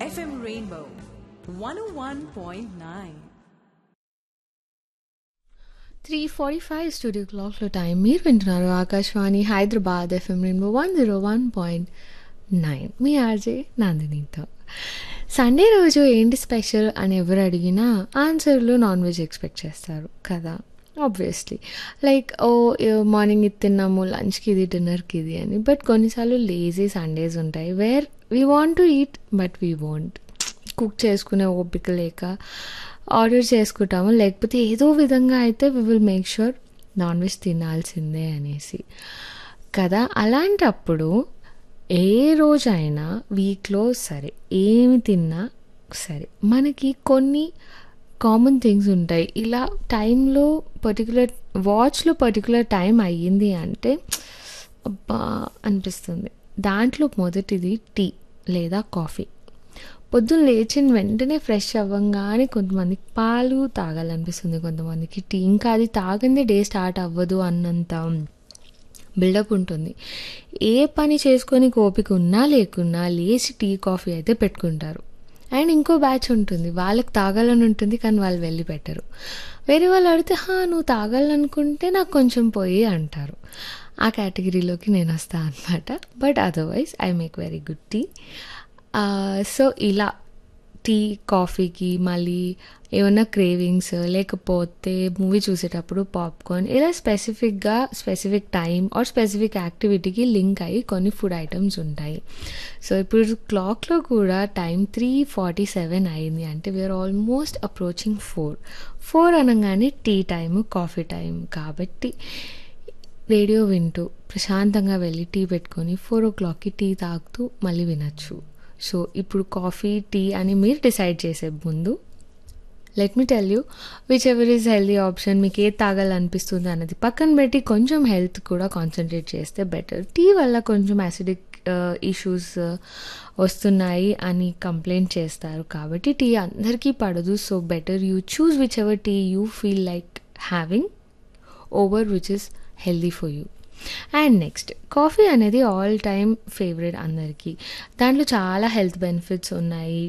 FM Rainbow 101.9. Three forty five studio క్లాక్లో time మీరు వింటున్నారు Akashvani Hyderabad FM rainbow one zero one point nine మీ RJ నందినితో సండే రోజు ఏంటి స్పెషల్ అని ఎవరు అడిగినా ఆన్సర్లో నాన్ వెజ్ ఎక్స్పెక్ట్ చేస్తారు కదా ఆబ్వియస్లీ లైక్ ఓ మార్నింగ్ ఇది తిన్నాము లంచ్కి ఇది డిన్నర్కి ఇది అని బట్ కొన్నిసార్లు లేజీ సండేస్ ఉంటాయి where we want to eat but we want cook చేసుకునే ఓపిక లేక ఆర్డర్ చేసుకుంటాము లేకపోతే ఏదో విధంగా అయితే we will make sure non veg తినాల్సిందే అనేసి కదా అలాంటప్పుడు ఏ రోజైనా వీక్లో సరే ఏమి తిన్నా సరే మనకి కొన్ని కామన్ థింగ్స్ ఉంటాయి ఇలా టైంలో పర్టికులర్ వాచ్లో పర్టికులర్ టైం అయ్యింది అంటే అబ్బా అనిపిస్తుంది దాంట్లో మొదటిది టీ లేదా కాఫీ పొద్దున్న లేచిన వెంటనే ఫ్రెష్ అవ్వంగానే కొంతమందికి పాలు తాగాలనిపిస్తుంది కొంతమందికి టీ ఇంకా అది తాగందే డే స్టార్ట్ అవ్వదు అన్నంత బిల్డప్ ఉంటుంది ఏ పని చేసుకొని ఓపిక ఉన్నా లేకున్నా లేచి టీ కాఫీ అయితే పెట్టుకుంటారు అండ్ ఇంకో బ్యాచ్ ఉంటుంది వాళ్ళకి తాగాలని ఉంటుంది కానీ వాళ్ళు వెళ్ళి పెట్టరు వేరే వాళ్ళు అడిగితే హా నువ్వు తాగాలనుకుంటే నాకు కొంచెం పోయి అంటారు ఆ కేటగిరీలోకి నేను వస్తాను అనమాట but otherwise I make very good tea so ఇలా టీ కాఫీకి మళ్ళీ ఏమన్నా క్రేవింగ్స్ లేకపోతే మూవీ చూసేటప్పుడు పాప్కార్న్ ఇలా స్పెసిఫిక్గా స్పెసిఫిక్ టైం ఆర్ స్పెసిఫిక్ యాక్టివిటీకి లింక్ అయ్యి కొన్ని ఫుడ్ ఐటమ్స్ ఉంటాయి సో ఇప్పుడు క్లాక్లో కూడా టైం త్రీ ఫార్టీ సెవెన్ అయింది అంటే we are almost approaching four four అనగానే టీ టైము కాఫీ టైం కాబట్టి రేడియో వింటూ ప్రశాంతంగా వెళ్ళి టీ పెట్టుకొని ఫోర్ ఓ క్లాక్కి టీ తాగుతూ మళ్ళీ వినొచ్చు సో ఇప్పుడు కాఫీ టీ అని మీరు డిసైడ్ చేసే ముందు let me tell you whichever is healthy option మీకు ఏది తాగాలనిపిస్తుంది అన్నది పక్కన పెట్టి కొంచెం హెల్త్ కూడా కాన్సన్ట్రేట్ చేస్తే బెటర్ టీ వల్ల కొంచెం యాసిడిక్ ఇష్యూస్ వస్తున్నాయి అని కంప్లైంట్ చేస్తారు కాబట్టి టీ అందరికీ పడదు so better you choose whichever tea you feel like having over which is healthy for you and next coffee అనేది ఆల్ టైమ్ ఫేవరెట్ అందరికీ దాంట్లో చాలా హెల్త్ బెనిఫిట్స్ ఉన్నాయి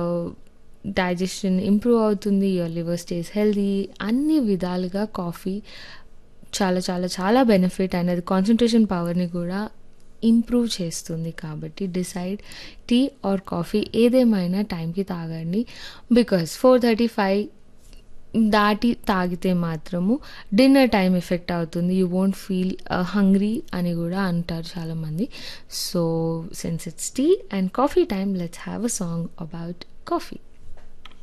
డైజెషన్ ఇంప్రూవ్ అవుతుంది యువర్ లివర్ స్టేస్ హెల్దీ అన్ని విధాలుగా coffee చాలా చాలా చాలా బెనిఫిట్ అనేది కాన్సన్ట్రేషన్ పవర్ని కూడా ఇంప్రూవ్ చేస్తుంది కాబట్టి డిసైడ్ టీ ఆర్ కాఫీ ఏదేమైనా టైంకి తాగండి బికాస్ ఫోర్ థర్టీ ఫైవ్ దాటి తాగితే మాత్రము డిన్నర్ టైం ఎఫెక్ట్ అవుతుంది యూ వోంట్ ఫీల్ హంగ్రీ అని కూడా అంటారు చాలామంది so since it's tea and coffee time let's have a song about coffee